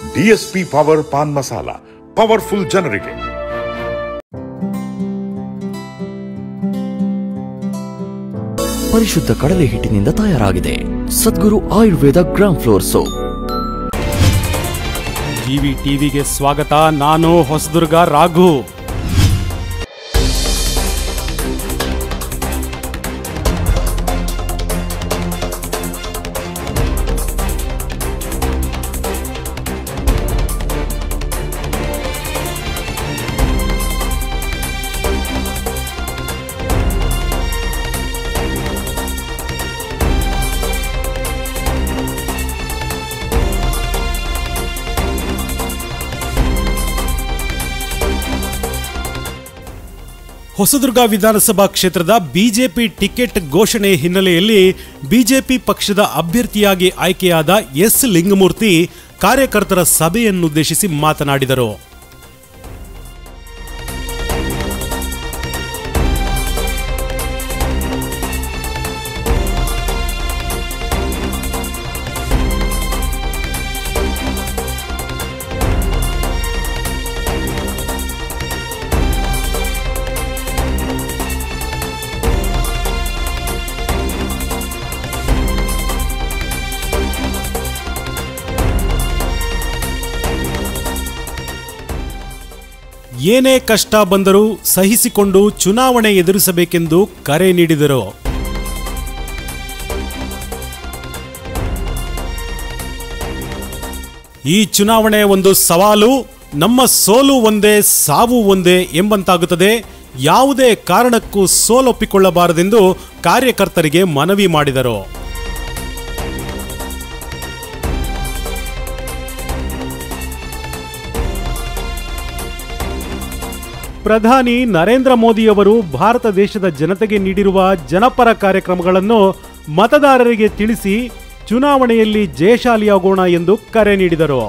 DSP power pan masala powerful ಜನರಿಗೆ ಪರಿಶುದ್ಧ ಕಡಲೆ ಹಿಟ್ಟಿನಿಂದ ತಯಾರಾಗಿದೆ Sadguru Ayurveda gram flour soap GV ಟಿವಿಗೆ ಸ್ವಾಗತ ನಾನು ಹೊಸದುರ್ಗ ರಾಘು ಹೊಸದುರ್ಗ ವಿಧಾನಸಭಾ ಕ್ಷೇತ್ರದ ಬಿಜೆಪಿ ಟಿಕೆಟ್ ಘೋಷಣೆ ಹಿನ್ನೆಲೆಯಲ್ಲಿ ಬಿಜೆಪಿ ಪಕ್ಷದ ಅಭ್ಯರ್ಥಿಯಾಗಿ ಆಯ್ಕೆಯಾದ ಎಸ್ ಲಿಂಗಮೂರ್ತಿ ಕಾರ್ಯಕರ್ತರ ಸಭೆಯನ್ನುದ್ದೇಶಿಸಿ ಮಾತನಾಡಿದರು ಏನೇ ಕಷ್ಟ ಬಂದರೂ ಸಹಿಸಿಕೊಂಡು ಚುನಾವಣೆ ಎದುರಿಸಬೇಕೆಂದು ಕರೆ ನೀಡಿದರು ಈ ಚುನಾವಣೆ ಒಂದು ಸವಾಲು ನಮ್ಮ ಸೋಲು ಒಂದೇ ಸಾವು ಒಂದೇ ಎಂಬಂತಾಗುತ್ತದೆ ಯಾವುದೇ ಕಾರಣಕ್ಕೂ ಸೋಲೊಪ್ಪಿಕೊಳ್ಳಬಾರದೆಂದು ಕಾರ್ಯಕರ್ತರಿಗೆ ಮನವಿ ಮಾಡಿದರು ಪ್ರಧಾನಿ ನರೇಂದ್ರ ಮೋದಿಯವರು ಭಾರತ ದೇಶದ ಜನತೆಗೆ ನೀಡಿರುವ ಜನಪರ ಕಾರ್ಯಕ್ರಮಗಳನ್ನು ಮತದಾರರಿಗೆ ತಿಳಿಸಿ ಚುನಾವಣೆಯಲ್ಲಿ ಜಯಶಾಲಿಯಾಗೋಣ ಎಂದು ಕರೆ ನೀಡಿದರು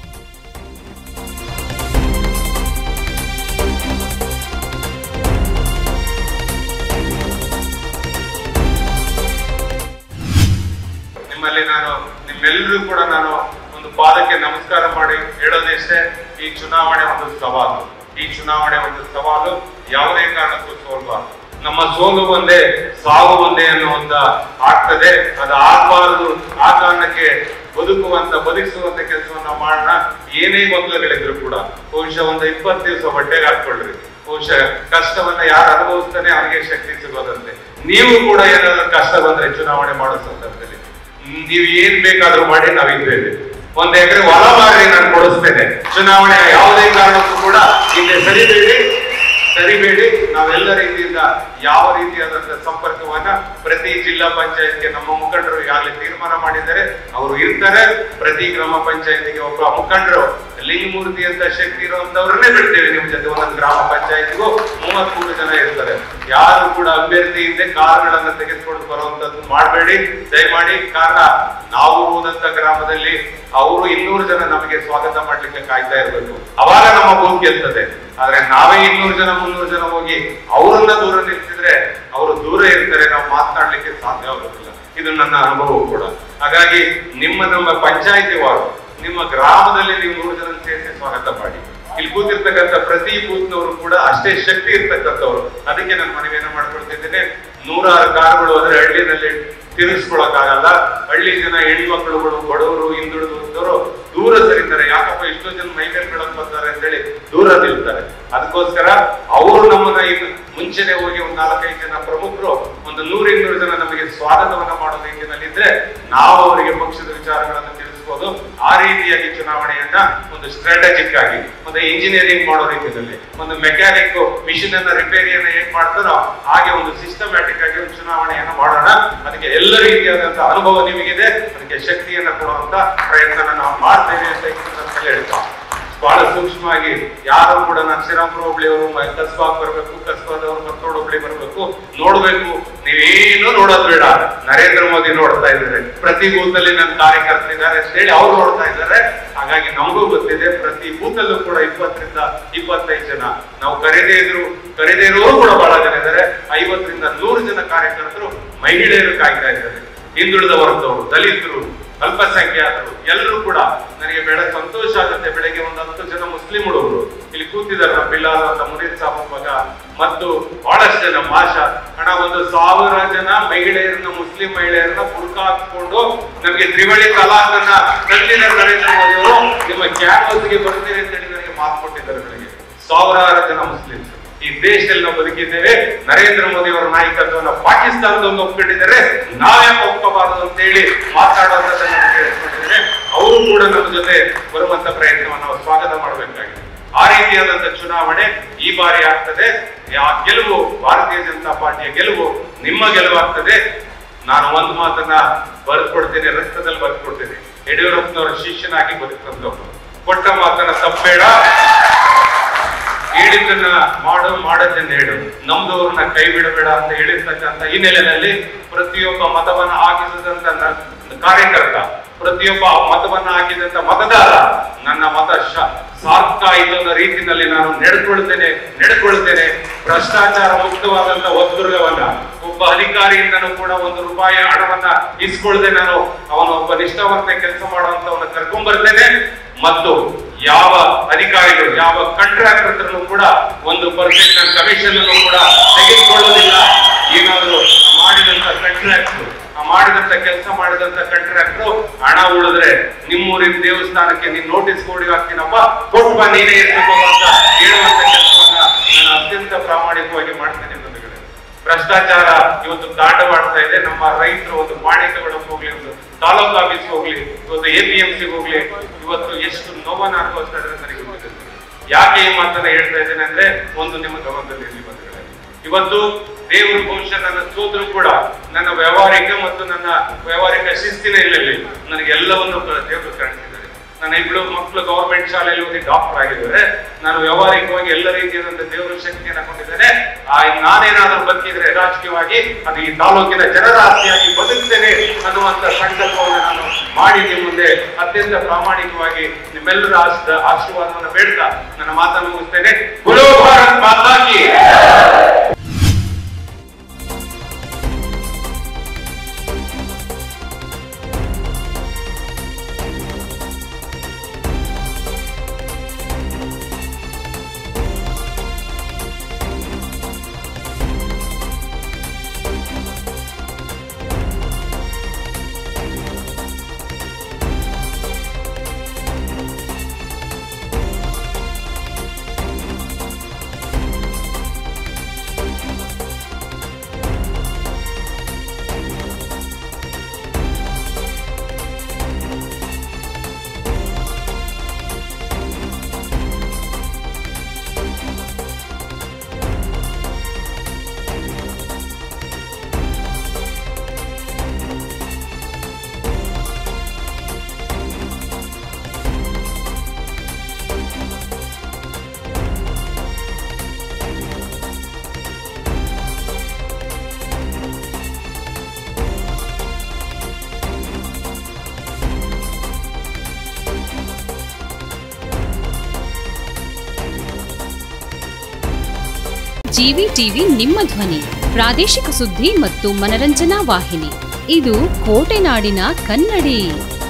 ನಿಮ್ಮಲ್ಲಿ ನಾನು ನಿಮ್ಮೆಲ್ಲರೂ ಕೂಡ ನಾನು ಒಂದು ಪಾದಕ್ಕೆ ನಮಸ್ಕಾರ ಮಾಡಿ ಹೇಳೋದಿಷ್ಟೇ ಈ ಚುನಾವಣೆ ಒಂದು ಸವಾಲು ಈ ಚುನಾವಣೆ ಒಂದು ಸವಾಲು ಯಾವುದೇ ಕಾರಣಕ್ಕೂ ಸೋಲ್ಬಾರ್ದು ನಮ್ಮ ಸೋಲು ಒಂದೇ ಸಾವು ಒಂದೇ ಅನ್ನುವಂತ ಆಗ್ತದೆ ಅದು ಆಗ್ಬಾರದು ಆ ಕಾರಣಕ್ಕೆ ಬದುಕುವಂತ ಬದುಕಿಸುವಂತ ಕೆಲಸವನ್ನ ಮಾಡೋಣ ಏನೇ ಗೊಂದಲಗಳಿದ್ರು ಕೂಡ ಬಹುಶಃ ಒಂದು ಇಪ್ಪತ್ತು ದಿವಸ ಹೊಟ್ಟೆಗೆ ಹಾಕೊಳ್ರಿ ಬಹುಶಃ ಕಷ್ಟವನ್ನ ಯಾರು ಅನುಭವಿಸ್ತಾನೆ ಅವನಿಗೆ ಶಕ್ತಿ ಸಿಗೋದಂತೆ ನೀವು ಕೂಡ ಏನಾದ್ರು ಕಷ್ಟ ಬಂದ್ರೆ ಚುನಾವಣೆ ಮಾಡೋ ಸಂದರ್ಭದಲ್ಲಿ ಹ್ಮ್, ನೀವು ಏನ್ ಬೇಕಾದ್ರೂ ಮಾಡಿ ನಾವಿದ್ದೇವೆ ಒಂದ್ ಎಕರೆ ಹೊಲ ಮಾರಿ ನಾನು ಕೊಡಿಸ್ತೇನೆ ಚುನಾವಣೆ ಯಾವುದೇ ಕಾರಣಕ್ಕೂ ಕೂಡ ಹಿಂದೆ ಸರಿಬೇಡಿ ಸರಿಬೇಡಿ ನಾವೆಲ್ಲ ರೀತಿಯಿಂದ ಯಾವ ರೀತಿಯಾದಂತಹ ಸಂಪರ್ಕವನ್ನ ಪ್ರತಿ ಜಿಲ್ಲಾ ಪಂಚಾಯತ್ಗೆ ನಮ್ಮ ಮುಖಂಡರು ಈಗಾಗಲೇ ತೀರ್ಮಾನ ಮಾಡಿದ್ದಾರೆ ಅವರು ಇರ್ತಾರೆ ಪ್ರತಿ ಗ್ರಾಮ ಪಂಚಾಯತಿಗೆ ಒಬ್ಬ ಮುಖಂಡರು ಲಿಂಗಮೂರ್ತಿ ಅಂತ ಶಕ್ತಿ ಇರುವಂತವ್ರನ್ನೇ ಬಿಡ್ತೇವೆ ನಿಮ್ ಜೊತೆ ಒಂದೊಂದು ಗ್ರಾಮ ಪಂಚಾಯತಿಗೂ ಮೂವತ್ಮೂರು ಜನ ಇರ್ತಾರೆ ಯಾರು ಕೂಡ ಅಭ್ಯರ್ಥಿ ಹಿಂದೆ ಕಾರುಗಳನ್ನ ತೆಗೆದುಕೊಂಡು ಬರುವಂತದ್ದು ಮಾಡಬೇಡಿ ದಯಮಾಡಿ ಕಾರಣ ನಾವು ಹೋದಂತ ಗ್ರಾಮದಲ್ಲಿ ಅವರು ಇನ್ನೂರು ಜನ ನಮಗೆ ಸ್ವಾಗತ ಮಾಡ್ಲಿಕ್ಕೆ ಕಾಯ್ತಾ ಇರ್ಬೇಕು ಅವಾಗ ನಮ್ಮ ಬೂತ್ ಗೆಲ್ತದೆ ಆದ್ರೆ ನಾವೇ ಇನ್ನೂರು ಜನ ಮುನ್ನೂರು ಜನ ಹೋಗಿ ಅವರನ್ನ ದೂರ ನಿಲ್ಸಿದ್ರೆ ಅವರು ದೂರ ಇರ್ತಾರೆ ನಾವು ಮಾತನಾಡ್ಲಿಕ್ಕೆ ಸಾಧ್ಯ ಆಗೋದಿಲ್ಲ ಇದು ನನ್ನ ಅನುಭವ ಕೂಡ ಹಾಗಾಗಿ ನಿಮ್ಮ ನಮ್ಮ ಪಂಚಾಯತಿ ವಾರು ನಿಮ್ಮ ಗ್ರಾಮದಲ್ಲಿ ನೀವು ನೂರು ಜನ ಸೇರಿಸಿ ಸ್ವಾಗತ ಮಾಡಿ ಇಲ್ಲಿ ಕೂತಿರ್ತಕ್ಕಂಥ ಪ್ರತಿ ಬೂತ್ನವರು ಕೂಡ ಅಷ್ಟೇ ಶಕ್ತಿ ಇರ್ತಕ್ಕಂಥವ್ರು ಅದಕ್ಕೆ ನಾನು ಮನವಿಯನ್ನ ಮಾಡ್ಕೊಳ್ತಿದ್ದೇನೆ ನೂರಾರು ಕಾರುಗಳು ಅಂದ್ರೆ ಹಳ್ಳಿನಲ್ಲಿ ತಿರುಗಿಸ್ಕೊಳಕ್ಕಾಗಲ್ಲ ಹಳ್ಳಿ ಜನ ಹೆಣ್ಮಕ್ಳುಗಳು ಬಡವರು ಹಿಂದುಳಿದವರು ದೂರ ಸರಿತಾರೆ ಯಾಕಪ್ಪ ಎಷ್ಟೋ ಜನ ಮೈಮೇಲ್ ಬೀಳಕ್ ಬರ್ತಾರೆ ಅಂತೇಳಿ ದೂರ ನಿಲ್ತಾರೆ ಅದಕ್ಕೋಸ್ಕರ ಅವರು ನಮ್ಮನ್ನ ಇನ್ನು ಮುಂಚೆನೆ ಹೋಗಿ ಒಂದು ನಾಲ್ಕೈದು ಜನ ಪ್ರಮುಖರು ಒಂದು ನೂರ ಇನ್ನೂರು ಜನ ನಮಗೆ ಸ್ವಾಗತವನ್ನ ಮಾಡೋ ರೀತಿಯಲ್ಲಿದ್ರೆ ನಾವು ಅವರಿಗೆ ಪಕ್ಷದ ವಿಚಾರಗಳನ್ನು ತಿಳಿಸ್ಬೋದು ಆ ರೀತಿಯಾಗಿ ಚುನಾವಣೆಯನ್ನ ಒಂದು ಸ್ಟ್ರಾಟಜಿಕ್ ಆಗಿ ಒಂದು ಇಂಜಿನಿಯರಿಂಗ್ ಮಾಡೋ ರೀತಿಯಲ್ಲಿ ಒಂದು ಮೆಕ್ಯಾನಿಕ್ ಮಿಷಿನ್ ಅನ್ನ ರಿಪೇರಿಯನ್ನ ಹೇಗ್ ಮಾಡ್ತಾರೋ ಹಾಗೆ ಒಂದು ಸಿಸ್ಟಮ್ಯಾಟಿಕ್ ಆಗಿ ಒಂದು ಚುನಾವಣೆಯನ್ನ ಮಾಡೋಣ ಅದಕ್ಕೆ ಎಲ್ಲ ರೀತಿಯಾದಂತಹ ಅನುಭವ ನಿಮಗಿದೆ ಅದಕ್ಕೆ ಶಕ್ತಿಯನ್ನ ಕೊಡುವಂತ ಪ್ರಯತ್ನ ನಾವು ಮಾಡ್ತೇವೆ ಅಂತ ಈ ಸಂದರ್ಭದಲ್ಲಿ ಹೇಳ್ತಾ ಬಹಳ ಸೂಕ್ಷ್ಮವಾಗಿ ಯಾರು ಕೂಡ ನಾನು ಶ್ರೀರಾಮ್ಪುರ ಹೋಬಳಿಯವರು ಕಸ್ಬಾಗ್ ಬರ್ಬೇಕು ಕಸ್ಬಾದವರು ಮತ್ತೋಡ್ ಹೋಬಳಿ ಬರ್ಬೇಕು ನೋಡ್ಬೇಕು ನೀವೇನು ನೋಡೋದು ಬೇಡ ನರೇಂದ್ರ ಮೋದಿ ನೋಡ್ತಾ ಇದ್ದಾರೆ ಪ್ರತಿ ಬೂತ್ ಅಲ್ಲಿ ನನ್ನ ಕಾರ್ಯಕರ್ತರಿದ್ದಾರೆ ಅಂತ ಹೇಳಿ ಅವ್ರು ನೋಡ್ತಾ ಇದ್ದಾರೆ ಹಾಗಾಗಿ ನಮಗೂ ಗೊತ್ತಿದೆ ಪ್ರತಿ ಬೂತ್ ಅಲ್ಲೂ ಕೂಡ ಇಪ್ಪತ್ತರಿಂದ ಇಪ್ಪತ್ತೈದು ಜನ ನಾವು ಕರೆದೇ ಇದ್ರು ಕರೆದೇ ಇರೋರು ಕೂಡ ಬಹಳ ಜನ ಇದ್ದಾರೆ ಐವತ್ತರಿಂದ ನೂರು ಜನ ಕಾರ್ಯಕರ್ತರು ಮಹಿಳೆಯರು ಕಾಯ್ತಾ ಇದ್ದಾರೆ ಹಿಂದುಳಿದ ವರ್ಗದವರು ದಲಿತರು ಅಲ್ಪಸಂಖ್ಯಾತರು ಎಲ್ಲರೂ ಕೂಡ ನಾನು ನನಗೆ ಬಹಳ ಸಂತೋಷ ಆಗುತ್ತೆ ಬೆಳಗ್ಗೆ ಒಂದು ಹತ್ತು ಜನ ಮುಸ್ಲಿಂ ಹುಡುಗರು ಇಲ್ಲಿ ಕೂತಿದ್ದಾರೆ ನಮ್ಮ ಬಿಲಾಲ್ ಅಂತ ಮುನೀರ್ ಸಾಬ್ ಮಗ ಮತ್ತು ಬಹಳಷ್ಟು ಜನ ಮಾಷಾ ಹಣ ಒಂದು ಸಾವಿರ ಜನ ಮಹಿಳೆಯರನ್ನ ಮುಸ್ಲಿಂ ಮಹಿಳೆಯರನ್ನ ಬುರ್ಕ ಹಾಕೊಂಡು ನಮಗೆ ತ್ರಿವಳಿ ತಲಾಖನ್ನ ತಂದಿದ್ದಾರೆ ನರೇಂದ್ರ ಮೋದಿ ಅವರು ನಿಮ್ಮ ಕ್ಯಾನ್ವಸ್ಗೆ ಬರ್ತೀರಿ ಅಂತ ಹೇಳಿ ನನಗೆ ಮಾತು ಕೊಟ್ಟಿದ್ದಾರೆ ನನಗೆ ಸಾವಿರಾರು ಜನ ಮುಸ್ಲಿಮ್ಸ್ ಈ ದೇಶದಲ್ಲಿ ನಾವು ಬದುಕಿದ್ದೇವೆ ನರೇಂದ್ರ ಮೋದಿ ಅವರ ನಾಯಕತ್ವವನ್ನು ಪಾಕಿಸ್ತಾನದೊಂದು ಒಪ್ಕೊಂಡಿದ್ದಾರೆ ನಾವೇ ಒಪ್ಕೋಬಾರದು ಅಂತ ಹೇಳಿ ಮಾತಾಡುವಂತದ್ದನ್ನ ಕೇಳಿಸ್ಕೊಂಡಿದ್ದೇವೆ ಅವರು ಕೂಡ ನಮ್ಮ ಜೊತೆ ಬರುವಂತ ಪ್ರಯತ್ನವನ್ನು ನಾವು ಸ್ವಾಗತ ಮಾಡಬೇಕಾಗಿದೆ ಆ ರೀತಿಯಾದಂತ ಚುನಾವಣೆ ಈ ಬಾರಿ ಆಗ್ತದೆ ಆ ಗೆಲುವು ಭಾರತೀಯ ಜನತಾ ಪಾರ್ಟಿಯ ಗೆಲುವು ನಿಮ್ಮ ಗೆಲುವಾಗ್ತದೆ ನಾನು ಒಂದು ಮಾತನ್ನ ಬರೆದ್ಕೊಡ್ತೇನೆ ರಕ್ತದಲ್ಲಿ ಬರೆದ್ಕೊಡ್ತೇನೆ ಯಡಿಯೂರಪ್ಪನವರ ಶಿಷ್ಯನಾಗಿ ಬದುಕಂತವ್ರು ಕೊಟ್ಟ ಮಾತನ್ನ ತಪ್ಪಬೇಡ ಹೇಳಿದ್ದನ್ನ ಮಾಡು ಮಾಡದ್ದನ್ನ ಹೇಳು ನಮ್ದವ್ರನ್ನ ಕೈ ಬಿಡಬೇಡ ಅಂತ ಹೇಳಿರ್ತಕ್ಕಂಥ ಹಿನ್ನೆಲೆಯಲ್ಲಿ ಪ್ರತಿಯೊಬ್ಬ ಮತವನ್ನ ಹಾಕಿಸಿದಂತ ನ- ಕಾರ್ಯಕರ್ತ ಪ್ರತಿಯೊಬ್ಬ ಮತವನ್ನ ಹಾಕಿದಂತ ಮತದಾರ ನನ್ನ ಮತ ಶ- ಸಾರ್ಥಾಯಿತು ಅನ್ನೋ ರೀತಿಯಲ್ಲಿ ನಾನು ನಡೆದುಕೊಳ್ತೇನೆ ನಡೆದುಕೊಳ್ತೇನೆ ಭ್ರಷ್ಟಾಚಾರ ಮುಕ್ತವಾದಂತ ಒತ್ತುರ್ಗವನ್ನ ಒಬ್ಬ ಅಧಿಕಾರಿಯಿಂದನೂ ಕೂಡ ಒಂದು ರೂಪಾಯಿ ಹಣವನ್ನ ಇಸ್ಕೊಳ್ದೆ ನಾನು ಅವನ ಒಬ್ಬ ನಿಷ್ಠಾವಂತ ಕೆಲಸ ಮಾಡುವಂತವನ್ನ ಕರ್ಕೊಂಡ್ ಬರ್ತೇನೆ ಮತ್ತು ಯಾವ ಅಧಿಕಾರಿಗಳು ಯಾವ ಕಾಂಟ್ರಾಕ್ಟರ್ ಹತ್ರನೂ ಕೂಡ ಒಂದು ಪರ್ಸೆಂಟ್ ಕಮಿಷನ್ ಅನ್ನು ಕೂಡ ತೆಗೆದುಕೊಳ್ಳೋದಿಲ್ಲ ಏನಾದ್ರು ಮಾಡಿದಂತ ಕಾಂಟ್ರಾಕ್ಟ್ ಆ ಮಾಡಿದಂತ ಕೆಲಸ ಮಾಡಿದಂತ ಕಾಂಟ್ರಾಕ್ಟರ್ ಹಣ ಉಳಿದ್ರೆ ನಿಮ್ಮೂರಿನ ದೇವಸ್ಥಾನಕ್ಕೆ ನೀನ್ ನೋಟಿಸ್ ಕೊಡಿ ಹಾಕ್ತೀನಪ್ಪ ಕೊಟ್ಟು ಬಾ ನೀನೇ ಇರ್ಬೇಕು ಅಂತ ಹೇಳುವಂತ ಕೆಲಸವನ್ನ ನಾನು ಅತ್ಯಂತ ಪ್ರಾಮಾಣಿಕವಾಗಿ ಮಾಡ್ತೇನೆ ಬಂಧುಗಳೇ ಭ್ರಷ್ಟಾಚಾರ ಇವತ್ತು ತಾಂಡವಾಡ್ತಾ ಇದೆ ನಮ್ಮ ರೈತರು ಒಂದು ಮಾಣಿಕಗಳಿಗೆ ಹೋಗ್ಲಿ ಒಂದು ತಾಲೂಕು ಆಫೀಸ್ ಹೋಗ್ಲಿ ಇವತ್ತು ಎ ಪಿ ಎಂ ಸಿ ಹೋಗ್ಲಿ ಇವತ್ತು ಎಷ್ಟು ನೋವನ್ನ ಅನುಭವಿಸ್ತಾ ಇದ್ದಾರೆ ನನಗೆ ಗೊತ್ತಿಲ್ಲ ಯಾಕೆ ಈ ಮಾತನ್ನ ಹೇಳ್ತಾ ಇದ್ದೇನೆ ಅಂದ್ರೆ ಒಂದು ನಿಮ್ಮ ಗಮನದಲ್ಲಿ ಇರಲಿ ಬಂಧುಗಳೇ ಇವತ್ತು ದೇವರು ಬಹುಶಃ ನನ್ನ ಸೋದರು ಕೂಡ ನನ್ನ ವ್ಯವಹಾರಿಕ ಮತ್ತು ನನ್ನ ವ್ಯವಹಾರಿಕ ಶಿಸ್ತಿನ ಇಲ್ಲಲ್ಲಿ ನನಗೆ ಎಲ್ಲವನ್ನು ದೇವರು ಕಾಣಿಸಿದ್ದಾರೆ ನನ್ನ ಇಬ್ಬರು ಮಕ್ಕಳು ಗವರ್ಮೆಂಟ್ ಶಾಲೆಯಲ್ಲಿ ಓದಿ ಡಾಕ್ಟರ್ ಆಗಿದ್ದಾರೆ ನಾನು ವ್ಯವಹಾರಿಕವಾಗಿ ಎಲ್ಲ ರೀತಿಯಾದಂತ ದೇವರ ಶಕ್ತಿಯನ್ನ ಕೊಟ್ಟಿದ್ದೇನೆ ಆ ನಾನೇನಾದ್ರೂ ಬದುಕಿದ್ರೆ ರಾಜಕೀಯವಾಗಿ ಅದು ಈ ತಾಲೂಕಿನ ಜನರ ಆಸ್ತಿಯಾಗಿ ಬದುಕ್ತೇನೆ ಅನ್ನುವಂತ ಸಂಕಲ್ಪವನ್ನು ನಾನು ಮಾಡಿ ನಿಮ್ಮ ಮುಂದೆ ಅತ್ಯಂತ ಪ್ರಾಮಾಣಿಕವಾಗಿ ನಿಮ್ಮೆಲ್ಲರ ಆಶ್ ಆಶೀರ್ವಾದವನ್ನು ಬೇಡ್ತಾ ನನ್ನ ಮಾತನ್ನು ಮುಗಿಸ್ತೇನೆ ಗುರು ಭಾರತ್ ಮಾತಾ ಕಿ ಜಿವಿ ಟಿವಿ ನಿಮ್ಮ ಧ್ವನಿ ಪ್ರಾದೇಶಿಕ ಸುದ್ದಿ ಮತ್ತು ಮನರಂಜನಾ ವಾಹಿನಿ ಇದು ಕೋಟೆನಾಡಿನ ಕನ್ನಡಿ